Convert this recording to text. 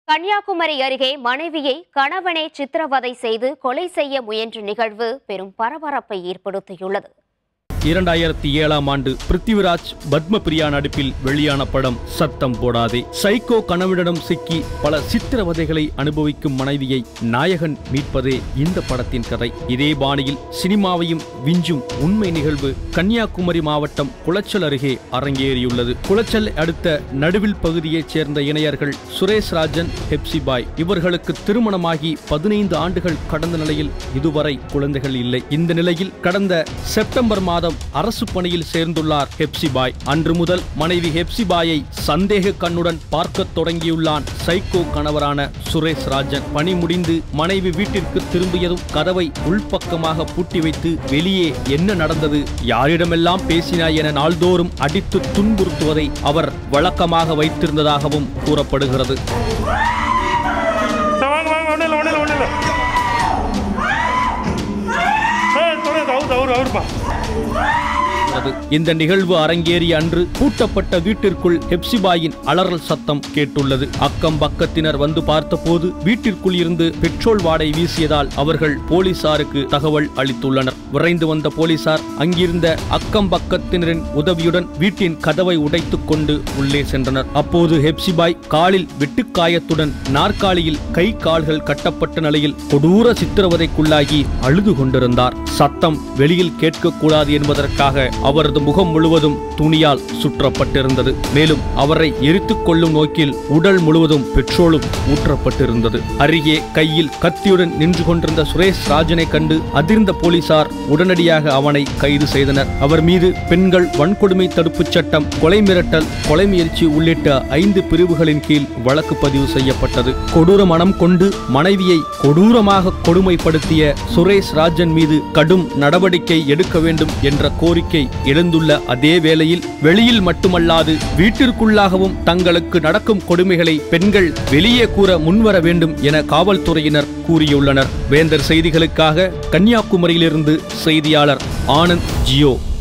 கன்னியாகுமரி அருகே மனைவியை கணவனே சித்திரவதை செய்து கொலை செய்ய முயன்ற நிகழ்வு பெரும் பரபரப்பை ஏற்படுத்தியுள்ளது இரண்டாயிரத்தி ஏழாம் ஆண்டு பிருத்திவிராஜ் பத்மபிரியா நடிப்பில் வெளியான படம் சத்தம் போடாதே சைக்கோ கணவனிடம் சிக்கி பல சித்திரவதைகளை அனுபவிக்கும் மனைவியை நாயகன் மீட்பதே இந்த படத்தின் கதை இதே பாணியில் சினிமாவையும் விஞ்சும் உண்மை நிகழ்வு கன்னியாகுமரி மாவட்டம் குளச்சல் அருகே அரங்கேறியுள்ளது குளச்சல் அடுத்த நடுவில் பகுதியைச் சேர்ந்த இணையர்கள் சுரேஷ் ராஜன் ஹெப்சிபாய் இவர்களுக்கு திருமணமாகி பதினைந்து ஆண்டுகள் கடந்த நிலையில் இதுவரை குழந்தைகள் இல்லை இந்த நிலையில் கடந்த செப்டம்பர் மாதம் அரசு பணியில் சேர்ந்துள்ளார் ஹெப்சிபாய் அன்று முதல் மனைவி ஹெப்சிபாயை சந்தேக கண்ணுடன் பார்க்கத் தொடங்கியுள்ளான் சைக்கோ கணவரான சுரேஷ் ராஜன் பணி முடிந்து மனைவி வீட்டிற்கு திரும்பியதும் கதவை உள்பக்கமாக பூட்டி வைத்து வெளியே என்ன நடந்தது யாரிடமெல்லாம் பேசினாய் என நாள்தோறும் அடித்து துன்புறுத்துவதை அவர் வழக்கமாக வைத்திருந்ததாகவும் கூறப்படுகிறது சரி, வாங்க வாங்க ஒன்றும் இல்லை ஒன்றும் இல்லை ஒன்றும் இல்லை ஏ தொடர்ந்து அவர் அவர் அவருப்பா உள்ளது. இந்த நிகழ்வு அரங்கேறிய அன்று பூட்டப்பட்ட வீட்டிற்குள் ஹெப்சிபாயின் அலறல் சத்தம் கேட்டுள்ளது அக்கம் பக்கத்தினர் வந்து பார்த்தபோது வீட்டிற்குள் இருந்து பெட்ரோல் வாடை வீசியதால் அவர்கள் போலீசாருக்கு தகவல் அளித்துள்ளனர் விரைந்து வந்த போலீசார் அங்கிருந்த அக்கம் பக்கத்தினரின் உதவியுடன் வீட்டின் கதவை உடைத்துக் கொண்டு உள்ளே சென்றனர் அப்போது ஹெப்சிபாய் காலில் வெட்டுக்காயத்துடன் நாற்காலியில் கை கால்கள் கட்டப்பட்ட நிலையில் கொடூர சித்திரவதைக்குள்ளாகி அழுது கொண்டிருந்தார் சத்தம் வெளியில் கேட்கக்கூடாது என்பதற்காக அவரது முகம் முழுவதும் துணியால் சுற்றப்பட்டிருந்தது மேலும் அவரை எரித்துக் கொள்ளும் நோக்கில் உடல் முழுவதும் பெட்ரோலும் ஊற்றப்பட்டிருந்தது அருகே கையில் கத்தியுடன் நின்று கொண்டிருந்த சுரேஷ் ராஜனை கண்டு அதிர்ந்த போலீசார் உடனடியாக அவனை கைது செய்தனர் அவர் மீது பெண்கள் வன்கொடுமை தடுப்புச் சட்டம் கொலை மிரட்டல் கொலை முயற்சி உள்ளிட்ட ஐந்து பிரிவுகளின் கீழ் வழக்கு பதிவு செய்யப்பட்டது கொடூர மனம் கொண்டு மனைவியை கொடூரமாக கொடுமைப்படுத்திய சுரேஷ் ராஜன் மீது கடும் நடவடிக்கை எடுக்க வேண்டும் என்ற கோரிக்கை எழுந்துள்ள அதே வேளையில் வெளியில் மட்டுமல்லாது வீட்டிற்குள்ளாகவும் தங்களுக்கு நடக்கும் கொடுமைகளை பெண்கள் வெளியே கூற முன்வர வேண்டும் என காவல்துறையினர் கூறியுள்ளனர் வேந்தர் செய்திகளுக்காக கன்னியாகுமரியிலிருந்து செய்தியாளர் ஆனந்த் ஜியோ